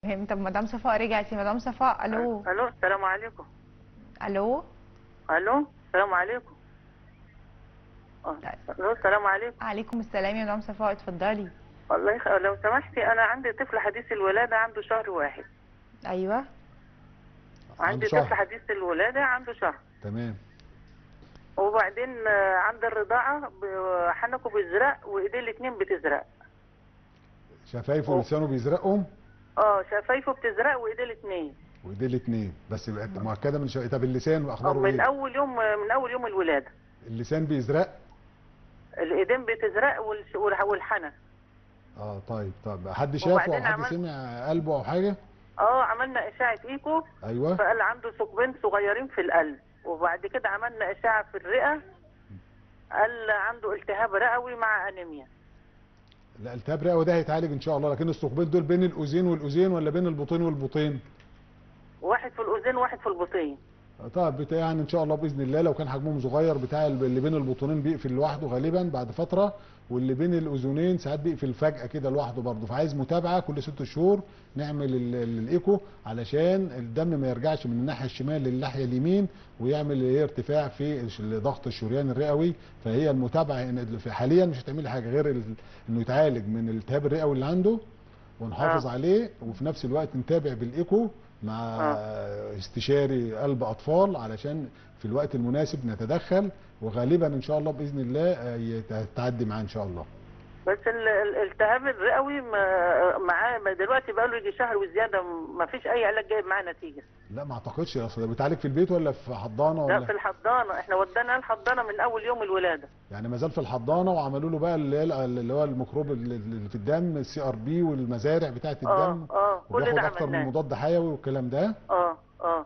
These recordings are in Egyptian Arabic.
فهمت طب مدام صفاء رجعتي مدام صفاء الو الو السلام عليكم الو الو السلام عليكم آه، الو السلام عليكم عليكم السلام يا مدام صفاء اتفضلي والله يخ... لو سمحتي انا عندي طفل حديث الولاده عنده شهر واحد ايوه عندي شهر. طفل حديث الولاده عنده شهر تمام وبعدين آه، عند الرضاعه ب- حنكه بيزرق وايديه الاثنين بتزرق شفايفه ولسانه بيزرقهم اه شفايفه بتزرق وايديه الاثنين وايديه الاثنين بس بقت مؤكده من شو... طب اللسان واخباره من ايه اول يوم من اول يوم الولاده اللسان بيزرق الايدين بتزرق والش- والح- والحنك اه طيب طب حد شافه او وبعدين حد عمل- سمع قلبه او حاجه اه عملنا اشعه ايكو ايوه فقال عنده ثقبين صغيرين في القلب وبعد كده عملنا اشعه في الرئه قال عنده التهاب رئوي مع انيميا لا التهاب رئوي ده هيتعالج ان شاء الله لكن الثقبين دول بين الاذين والاذين ولا بين البطين والبطين واحد في الاذين واحد في البطين طيب بتاع يعني ان شاء الله باذن الله لو كان حجمهم صغير بتاع اللي بين البطونين بيقفل لوحده غالبا بعد فتره واللي بين الاذنين ساعات بيقفل فجاه كده لوحده برضه فعايز متابعه كل ست شهور نعمل ال- ال- الايكو علشان الدم ما يرجعش من الناحيه الشمال للناحيه اليمين ويعمل ايه ارتفاع في الش- ضغط الشريان الرئوي فهي المتابعه إن- في- حاليا مش هتعمل حاجه غير ال- انه يتعالج من الالتهاب الرئوي اللي عنده ونحافظ آه. عليه وفي نفس الوقت نتابع بالايكو مع استشاري قلب اطفال علشان في الوقت المناسب نتدخل وغالبا ان شاء الله باذن الله آه، يت- تعدي معاه ان شاء الله بس ال- ال- الالتهاب الرئوي ما- معاه ما دلوقتي بقى له يجي شهر وزياده ما فيش اي علاج جايب معاه نتيجه لا ما اعتقدش اصل ده بيتعالج في البيت ولا في حضانه لا ولا في الحضانه احنا ودانا الحضانه من اول يوم الولاده يعني ما زال في الحضانه وعملوا له بقى اللي هي- اللي هو الميكروب اللي اللي في الدم السي ار بي والمزارع بتاعه اه الدم اه كل وبياخد ده اكتر من عملناه مضاد حيوي والكلام ده اه اه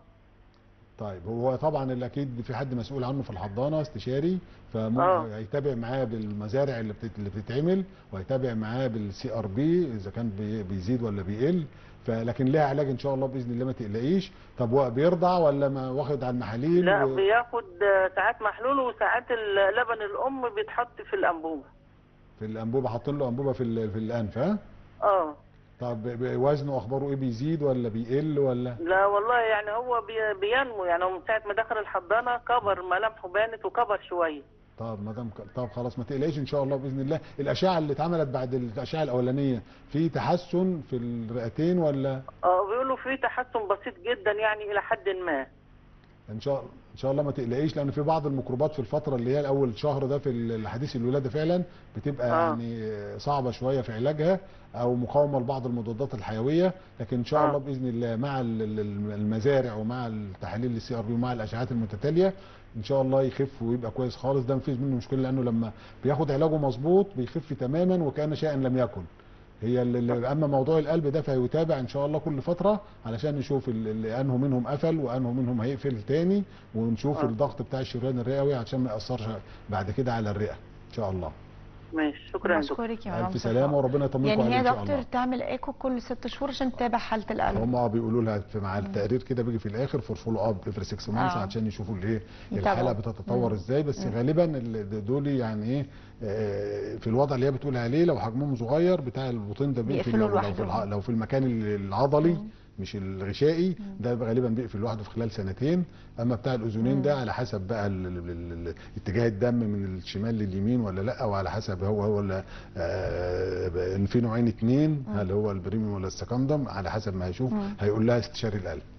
طيب هو طبعا اللي اكيد في حد مسؤول عنه في الحضانه استشاري آه. فهيتابع معاه بالمزارع اللي بتت... اللي بتتعمل وهيتابع معاه بالسي ار بي اذا كان بي... بيزيد ولا بيقل فلكن لها علاج ان شاء الله باذن الله ما تقلقيش طب هو بيرضع ولا ما واخد على المحاليل لا و... بياخد آه، ساعات محلول وساعات ال- لبن الام بيتحط في الانبوبه في الانبوبه حاطين له انبوبه في ال... في الانف ها اه طب ب- وزنه اخباره ايه بيزيد ولا بيقل ولا لا والله يعني هو بي- بينمو يعني هو من ساعه ما دخل الحضانه كبر ملامحه بانت وكبر شويه طب ما دام ك- طب خلاص ما تقلقيش ان شاء الله باذن الله الاشعه اللي اتعملت بعد الاشعه الاولانيه في تحسن في الرئتين ولا اه بيقولوا في تحسن بسيط جدا يعني الى حد ما ان شاء ان شاء الله ما تقلقيش لان في بعض الميكروبات في الفتره اللي هي اول شهر ده في الحديث الولاده فعلا بتبقى آه. يعني صعبه شويه في علاجها او مقاومه لبعض المضادات الحيويه لكن ان شاء آه. الله باذن الله مع ال- ال- المزارع ومع التحاليل السي ار بي ومع الاشعاعات المتتاليه ان شاء الله يخف ويبقى كويس خالص ده مفيش منه مشكله لانه لما بياخد علاجه مظبوط بيخف تماما وكان شيئا لم يكن هي ال- ال- اما موضوع القلب ده فهيتابع ان شاء الله كل فتره علشان نشوف ال- ال- انه منهم قفل وانه منهم هيقفل تاني ونشوف آه. الضغط بتاع الشريان الرئوي عشان ما ياثرش بعد كده على الرئه ان شاء الله ماشي شكرا يا دكتور بشكرك يا مدام الف صفاء. سلامه وربنا يطمنكم يعني عليه هي ان شاء دكتور الله تعمل ايكو كل ست شهور عشان تتابع حاله القلب هم اه بيقولوا لها في مع التقرير كده بيجي في الاخر فور فولو اب افري 6 مانثس آه. عشان يشوفوا الايه يتابعوا. الحاله بتتطور ازاي بس غالبا ال- دول يعني ايه آه، في الوضع اللي هي بتقول عليه لو حجمهم صغير بتاع البطين ده بيقفل بيقفلوا لو, لو, في لوحدهم. الع- لو في المكان العضلي مش الغشائي ده غالبا بيقفل لوحده في خلال سنتين اما بتاع الاذنين ده على حسب بقى ال- ال- ال- ال- اتجاه الدم من الشمال لليمين ولا لا وعلى حسب هو هو ولا آه، ان في نوعين اتنين هل هو البريميوم ولا السكندم على حسب ما هيشوف هيقول لها استشاري القلب